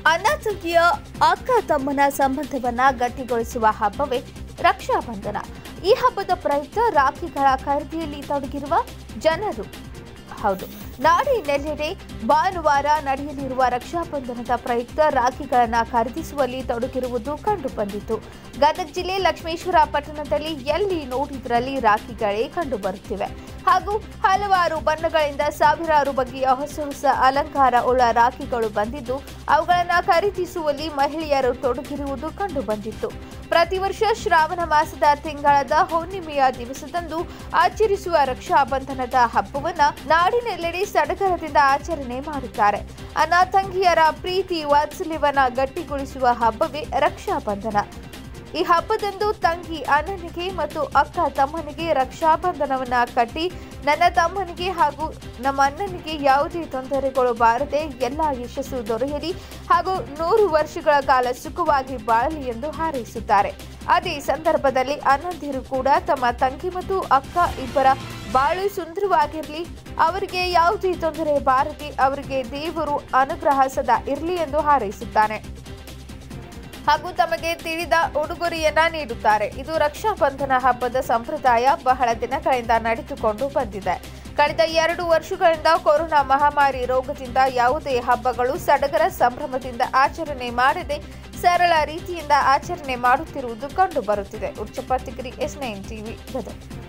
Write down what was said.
ಅಣ್ಣ ತಂಗಿಯ ಅಕ್ಕ ತಮ್ಮನ ಸಂಬಂಧವನ್ನ ಗಟ್ಟಿಗೊಳಿಸುವ ಹಬ್ಬವೇ ರಕ್ಷಾಬಂಧನ ಈ ಹಬ್ಬದ ಪ್ರಯುಕ್ತ ರಾಖಿಗಳ ಖರೀದಿಯಲ್ಲಿ ತೊಡಗಿರುವ ಜನರು ಹೌದು ನಾಡಿನೆಲ್ಲೆಡೆ ಭಾನುವಾರ ನಡೆಯಲಿರುವ ರಕ್ಷಾಬಂಧನದ ಪ್ರಯುಕ್ತ ರಾಖಿಗಳನ್ನು ಖರೀದಿಸುವಲ್ಲಿ ತೊಡಗಿರುವುದು ಕಂಡುಬಂದಿತು ಗದಗ ಜಿಲ್ಲೆ ಲಕ್ಷ್ಮೇಶ್ವರ ಪಟ್ಟಣದಲ್ಲಿ ಎಲ್ಲಿ ನೋಡಿದ್ರಲ್ಲಿ ರಾಖಿಗಳೇ ಕಂಡುಬರುತ್ತಿವೆ ಹಾಗೂ ಹಲವಾರು ಬಣ್ಣಗಳಿಂದ ಸಾವಿರಾರು ಬಗೆಯ ಹೊಸ ಹೊಸ ಅಲಂಕಾರ ಉಳ್ಳ ರಾಖಿಗಳು ಬಂದಿದ್ದು ಅವುಗಳನ್ನು ಖರೀದಿಸುವಲ್ಲಿ ಮಹಿಳೆಯರು ತೊಡಗಿರುವುದು ಕಂಡುಬಂದಿತ್ತು ಪ್ರತಿ ವರ್ಷ ಶ್ರಾವಣ ಮಾಸದ ತಿಂಗಳದ ಹುಣ್ಣಿಮೆಯ ದಿವಸದಂದು ಆಚರಿಸುವ ರಕ್ಷಾಬಂಧನದ ಹಬ್ಬವನ್ನ ನಾಡಿನೆಲ್ಲೆಡೆ ಸಡಗರದಿಂದ ಆಚರಣೆ ಮಾಡುತ್ತಾರೆ ಅಣ್ಣ ತಂಗಿಯರ ಪ್ರೀತಿ ವಾತ್ಸಲ್ಯವನ್ನ ಗಟ್ಟಿಗೊಳಿಸುವ ಹಬ್ಬವೇ ರಕ್ಷಾಬಂಧನ ಈ ಹಬ್ಬದಂದು ತಂಗಿ ಅಣ್ಣನಿಗೆ ಮತ್ತು ಅಕ್ಕ ತಮ್ಮನಿಗೆ ರಕ್ಷಾಬಂಧನವನ್ನ ಕಟ್ಟಿ ನನ್ನ ತಮ್ಮನಿಗೆ ಹಾಗೂ ನಮ್ಮ ಅಣ್ಣನಿಗೆ ಯಾವುದೇ ತೊಂದರೆಗಳು ಬಾರದೆ ಎಲ್ಲ ಯಶಸ್ಸು ದೊರೆಯಲಿ ಹಾಗೂ ನೂರು ವರ್ಷಗಳ ಕಾಲ ಸುಖವಾಗಿ ಬಾಳಲಿ ಎಂದು ಹಾರೈಸುತ್ತಾರೆ ಅದೇ ಸಂದರ್ಭದಲ್ಲಿ ಅಣ್ಣಂದಿರು ಕೂಡ ತಮ್ಮ ತಂಗಿ ಮತ್ತು ಅಕ್ಕ ಇಬ್ಬರ ಬಾಳು ಸುಂದರವಾಗಿರಲಿ ಅವರಿಗೆ ಯಾವುದೇ ತೊಂದರೆ ಬಾರದೆ ಅವರಿಗೆ ದೇವರು ಅನುಗ್ರಹ ಸದಾ ಇರಲಿ ಎಂದು ಹಾರೈಸುತ್ತಾನೆ ಹಾಗೂ ತಮಗೆ ತಿಳಿದ ಉಡುಗೊರೆಯನ್ನ ನೀಡುತ್ತಾರೆ ಇದು ರಕ್ಷಾಬಂಧನ ಹಬ್ಬದ ಸಂಪ್ರದಾಯ ಬಹಳ ದಿನಗಳಿಂದ ನಡೆದುಕೊಂಡು ಬಂದಿದೆ ಕಳೆದ ಎರಡು ವರ್ಷಗಳಿಂದ ಕೊರೋನಾ ಮಹಾಮಾರಿ ರೋಗದಿಂದ ಯಾವುದೇ ಹಬ್ಬಗಳು ಸಡಗರ ಸಂಭ್ರಮದಿಂದ ಆಚರಣೆ ಮಾಡದೆ ಸರಳ ರೀತಿಯಿಂದ ಆಚರಣೆ ಮಾಡುತ್ತಿರುವುದು ಕಂಡು ಬರುತ್ತಿದೆ ಉಚ್ಚಪತ್ತಿಗಿರಿ ಎಸ್ ನೈನ್ ಟಿವಿ ಗದಗ